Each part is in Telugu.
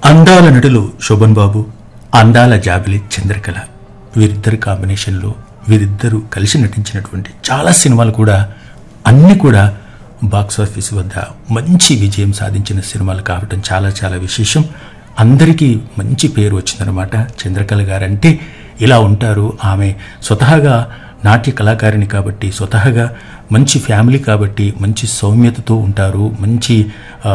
అందాల నటులు శోభన్ బాబు అందాల జాబిలి చంద్రకళ వీరిద్దరు కాంబినేషన్లో వీరిద్దరూ కలిసి నటించినటువంటి చాలా సినిమాలు కూడా అన్ని కూడా బాక్స్ ఆఫీస్ వద్ద మంచి విజయం సాధించిన సినిమాలు కావటం చాలా చాలా విశేషం అందరికీ మంచి పేరు వచ్చిందనమాట చంద్రకళ గారంటే ఇలా ఉంటారు ఆమె స్వతహాగా నాట్య కళాకారిణి కాబట్టి స్వతహాగా మంచి ఫ్యామిలీ కాబట్టి మంచి సౌమ్యతతో ఉంటారు మంచి ఆ,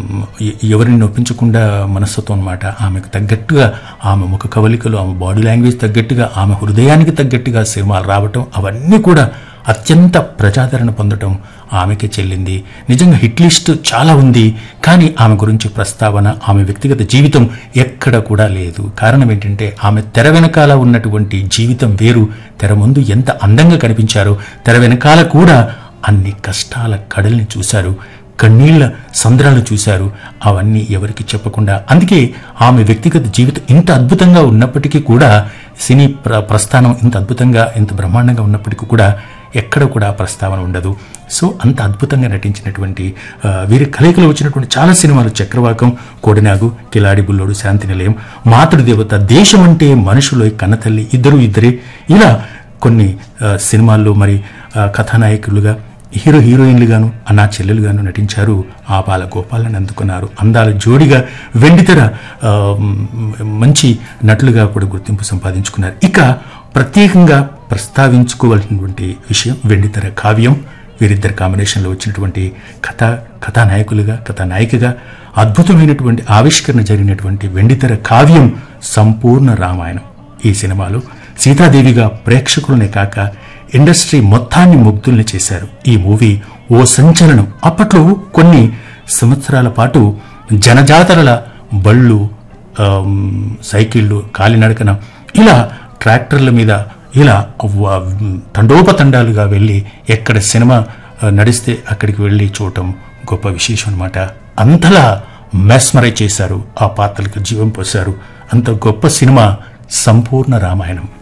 ఎ- ఎవరిని నొప్పించకుండా మనస్తత్వం అనమాట ఆమెకు తగ్గట్టుగా ఆమె ముఖ కవలికలు ఆమె బాడీ లాంగ్వేజ్ తగ్గట్టుగా ఆమె హృదయానికి తగ్గట్టుగా సినిమాలు రావటం అవన్నీ కూడా అత్యంత ప్రజాదరణ పొందటం ఆమెకే చెల్లింది నిజంగా హిట్ లిస్ట్ చాలా ఉంది కానీ ఆమె గురించి ప్రస్తావన ఆమె వ్యక్తిగత జీవితం ఎక్కడ కూడా లేదు కారణం ఏంటంటే ఆమె తెర వెనకాల ఉన్నటువంటి జీవితం వేరు తెర ముందు ఎంత అందంగా కనిపించారో తెర వెనకాల కూడా అన్ని కష్టాల కడల్ని చూశారు కన్నీళ్ల సంద్రాలు చూశారు అవన్నీ ఎవరికి చెప్పకుండా అందుకే ఆమె వ్యక్తిగత జీవితం ఇంత అద్భుతంగా ఉన్నప్పటికీ కూడా సినీ ప్ర ప్రస్థానం ఇంత అద్భుతంగా ఇంత బ్రహ్మాండంగా ఉన్నప్పటికీ కూడా ఎక్కడ కూడా ప్రస్తావన ఉండదు సో అంత అద్భుతంగా నటించినటువంటి ఆ, వీరి కలయికలో వచ్చినటువంటి చాలా సినిమాలు చక్రవాకం కోడినాగు కిలాడి బుల్లోడు శాంతి నిలయం మాతృదేవత దేశం అంటే మనుషులో కన్నతల్లి ఇద్దరు ఇద్దరే ఇలా కొన్ని ఆ, సినిమాల్లో మరి ఆ, కథానాయకులుగా హీరో హీరోయిన్లుగాను అన్నా చెల్లెలుగాను నటించారు ఆపాల గోపాలను అందుకున్నారు అందాల జోడిగా వెండితెర ఆ, మ్, మంచి నటులుగా కూడా గుర్తింపు సంపాదించుకున్నారు ఇక ప్రత్యేకంగా ప్రస్తావించుకోవాల్సినటువంటి విషయం వెండితెర కావ్యం వీరిద్దరి కాంబినేషన్లో వచ్చినటువంటి కథ కథానాయకులుగా కథానాయికగా అద్భుతమైనటువంటి ఆవిష్కరణ జరిగినటువంటి వెండితెర కావ్యం సంపూర్ణ రామాయణం ఈ సినిమాలో సీతాదేవిగా ప్రేక్షకులనే కాక ఇండస్ట్రీ మొత్తాన్ని ముగ్ధుల్ని చేశారు ఈ మూవీ ఓ సంచలనం అప్పట్లో కొన్ని సంవత్సరాల పాటు జనజాతరల బళ్ళు ఆమ్, సైకిళ్ళు కాలినడకన ఇలా ట్రాక్టర్ల మీద ఇలా వ- తండోపతండాలుగా వెళ్ళి ఎక్కడ సినిమా ఆ, నడిస్తే అక్కడికి వెళ్ళి చూడటం గొప్ప విశేషం అనమాట అంతలా మెస్మరైజ్ చేశారు ఆ పాత్రలకు జీవం పోశారు అంత గొప్ప సినిమా సంపూర్ణ రామాయణం